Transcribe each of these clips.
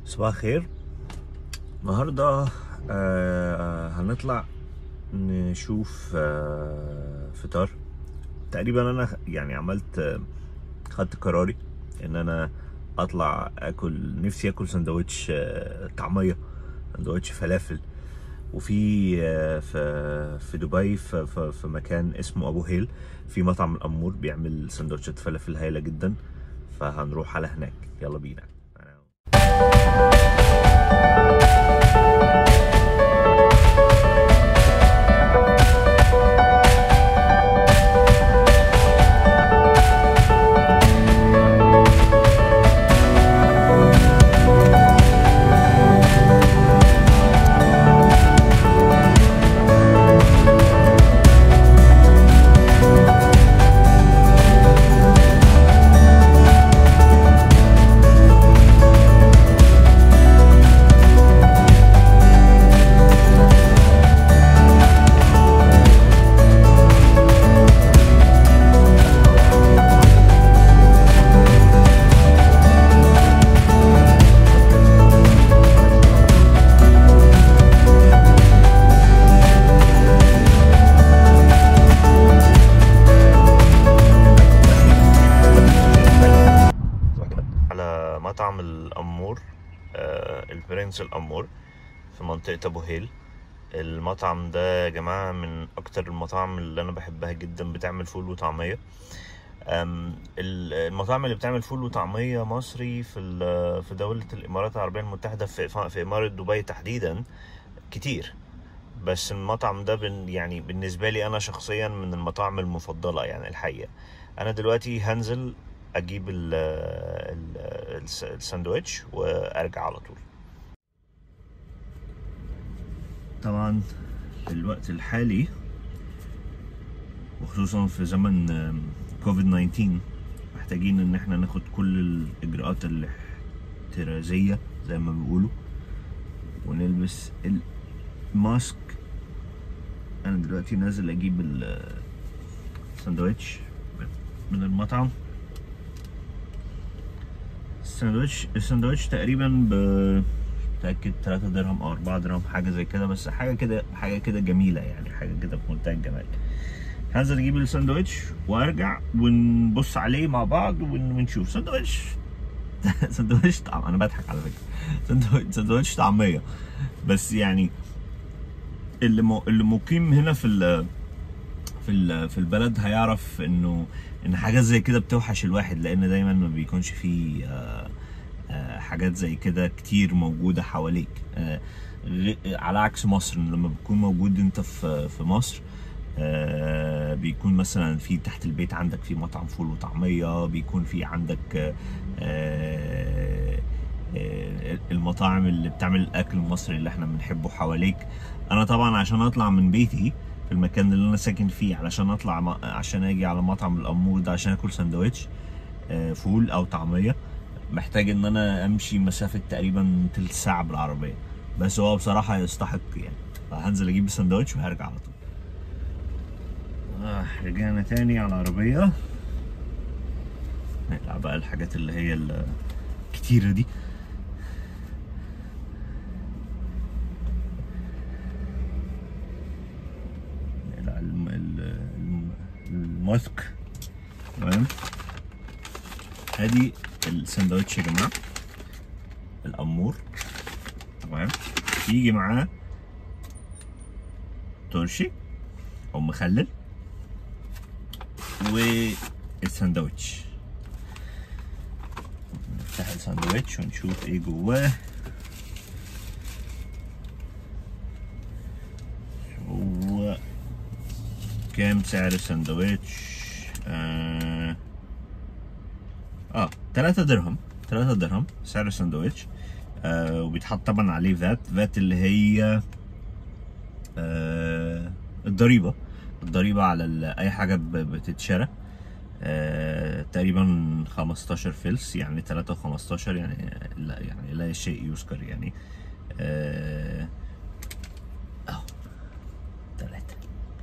صباح الخير النهارده آه هنطلع نشوف آه فطار تقريبا انا يعني عملت آه، خدت قراري ان انا اطلع اكل نفسي اكل سندوتش آه، طعميه سندوتش فلافل وفي آه، في في دبي في, في, في مكان اسمه ابو هيل في مطعم الامور بيعمل سندوتشات فلافل هايله جدا فهنروح على هناك يلا بينا على مطعم الأمور آه، البرنس الأمور في منطقة أبو هيل المطعم ده يا جماعة من أكتر المطاعم اللي أنا بحبها جدا بتعمل فول وطعمية أم، ال- المطاعم اللي بتعمل فول وطعمية مصري في ال- في دولة الإمارات العربية المتحدة في في إمارة دبي تحديدا كتير بس المطعم ده بن يعني بالنسبة لي أنا شخصيا من المطاعم المفضلة يعني الحقيقة أنا دلوقتي هنزل أجيب ال ال الس- الساندوتش وأرجع على طول طبعا في الوقت الحالي وخصوصا في زمن كوفيد 19 محتاجين ان احنا ناخد كل الاجراءات الاحترازية زي ما بيقولوا ونلبس الماسك انا دلوقتي نازل اجيب ال- الساندوتش من المطعم الساندوتش الساندوتش تقريبا ب متأكد 3 درهم او 4 درهم حاجة زي كده بس حاجة كده حاجة كده جميلة يعني حاجة كده في منتهى الجمال هنزل اجيب الساندوتش وارجع ونبص عليه مع بعض ون- ونشوف ساندوتش ساندوتش طعم انا بضحك على فكرة ساندوتش ساندوتش طعمية بس يعني اللي م... اللي مقيم هنا في ال... في ال... في البلد هيعرف انه ان حاجات زي كده بتوحش الواحد لان دايما ما بيكونش فيه آه، آه، حاجات زي كده كتير موجودة حواليك آه، غ- على عكس مصر إن لما بتكون موجود انت في في مصر آه، بيكون مثلا في تحت البيت عندك في مطعم فول وطعمية بيكون في عندك آه، آه، آه، المطاعم اللي بتعمل الاكل المصري اللي احنا بنحبه حواليك انا طبعا عشان اطلع من بيتي في المكان اللي انا ساكن فيه علشان اطلع م- عشان اجي على مطعم الامور ده عشان اكل سندوتش آه، فول او طعميه محتاج ان انا امشي مسافه تقريبا تلت ساعه بالعربيه بس هو بصراحه يستحق يعني فهنزل اجيب السندوتش وهرجع على طول آه رجعنا تاني على العربيه نقلع بقى الحاجات اللي هي الكتيره دي نقلع الم- ال- الم- الماسك تمام ادي السندوتش يا جماعه الامور تمام يجي معاه ترشي او مخلل والساندوتش نفتح الساندوتش ونشوف ايه جواه هو كام سعر الساندوتش آه اه 3 درهم 3 درهم سعر الساندوتش آه وبيتحط طبعا عليه فات فات اللي هي آه الضريبة الضريبة على ال- أي حاجة ب- بتتشرى آه تقريبا 15 فلس يعني 3 و15 يعني لا يعني لا شيء يذكر يعني آه أهو ثلاثة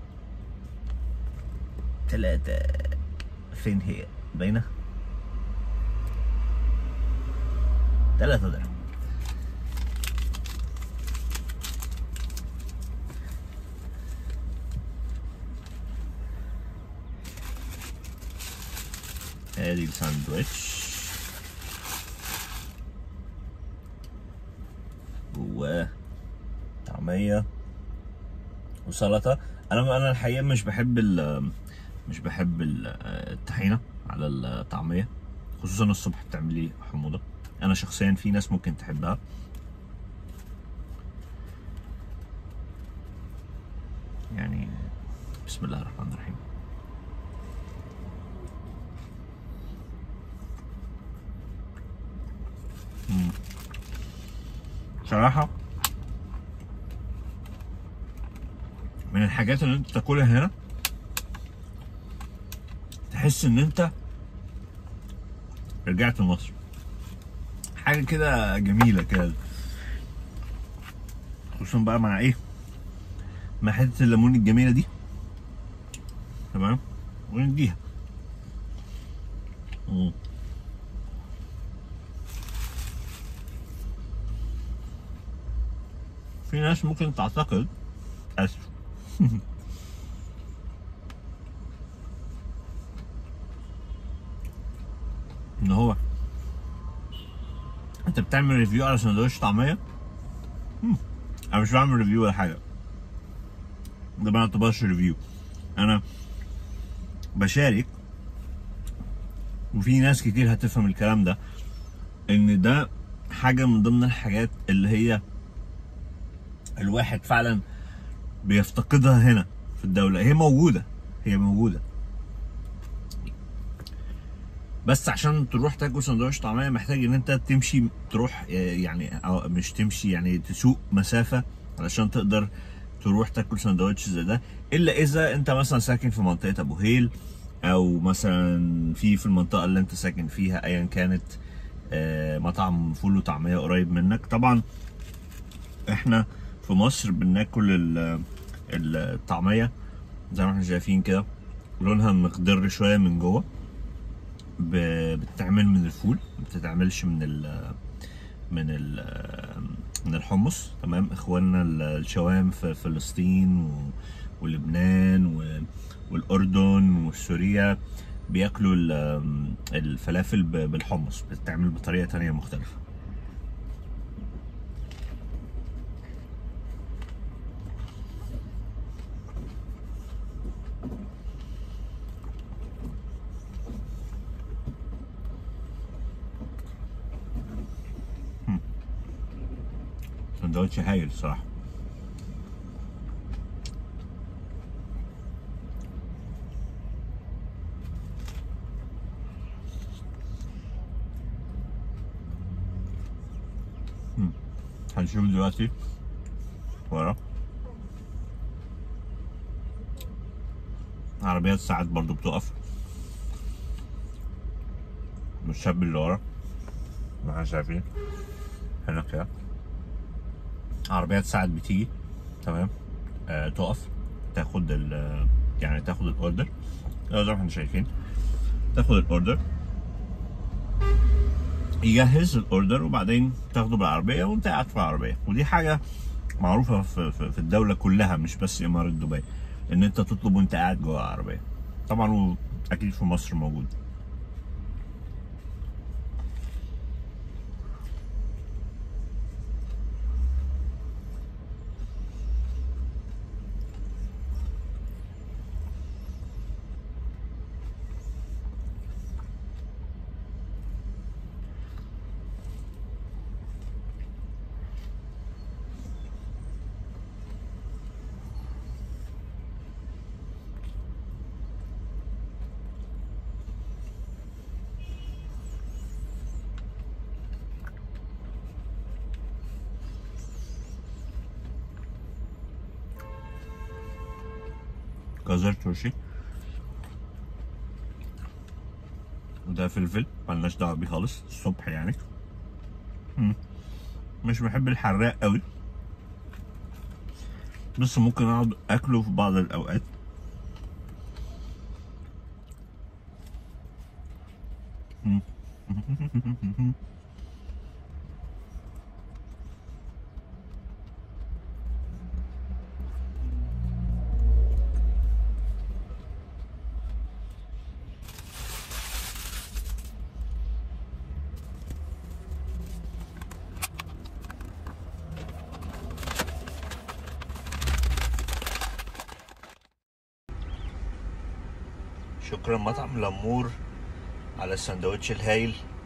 ثلاثة فين هي باينة ثلاثة درهم ادي الساندوتش جواه طعمية وسلطة انا انا الحقيقة مش بحب ال مش بحب ال- الطحينة على الطعمية خصوصا الصبح بتعملي حموضة انا شخصيا في ناس ممكن تحبها يعني بسم الله الرحمن الرحيم مم. صراحة من الحاجات اللي انت تاكلها هنا تحس ان انت رجعت مصر حاجة كده جميلة كده خصوصا بقى مع ايه مع حتة الليمون الجميلة دي تمام ونديها مم. في ناس ممكن تعتقد اسف ان هو انت بتعمل ريفيو على سندوتش طعميه مم. انا مش بعمل ريفيو ولا حاجه ده ما يعتبرش ريفيو انا بشارك وفي ناس كتير هتفهم الكلام ده ان ده حاجه من ضمن الحاجات اللي هي الواحد فعلا بيفتقدها هنا في الدوله هي موجوده هي موجوده بس عشان تروح تاكل سندوتش طعميه محتاج ان انت تمشي تروح آه، يعني أو مش تمشي يعني تسوق مسافه علشان تقدر تروح تاكل سندوتش زي ده الا اذا انت مثلا ساكن في منطقه ابو هيل او مثلا في في المنطقه اللي انت ساكن فيها ايا كانت آه، مطعم فول وطعميه قريب منك طبعا احنا في مصر بناكل ال- الطعميه زي ما احنا شايفين كده لونها مخضر شويه من جوه ب- بتتعمل من الفول ما بتتعملش من ال من ال من الحمص تمام اخواننا ال- الشوام في فلسطين و- ولبنان و- والاردن وسوريا بياكلوا ال- الفلافل ب- بالحمص بتتعمل بطريقه تانية مختلفه سندوتش هايل الصراحه مم. هنشوف دلوقتي ورا عربيات ساعات برضو بتقف والشاب اللي ورا ما احنا شايفين هنا كده عربيات ساعات بتيجي تمام آه تقف تاخد ال يعني تاخد الاوردر زي ما احنا شايفين تاخد الاوردر يجهز الاوردر وبعدين تاخده بالعربيه وانت قاعد في العربيه ودي حاجه معروفه في, في, في الدوله كلها مش بس اماره دبي ان انت تطلب وانت قاعد جوه العربيه طبعا اكيد في مصر موجود جزر ترشي وده فلفل ملناش دعوة بيه خالص الصبح يعني مم. مش بحب الحراق قوي بس ممكن اقعد اكله في بعض الاوقات مم. شكرا مطعم لمور على السندوتش الهايل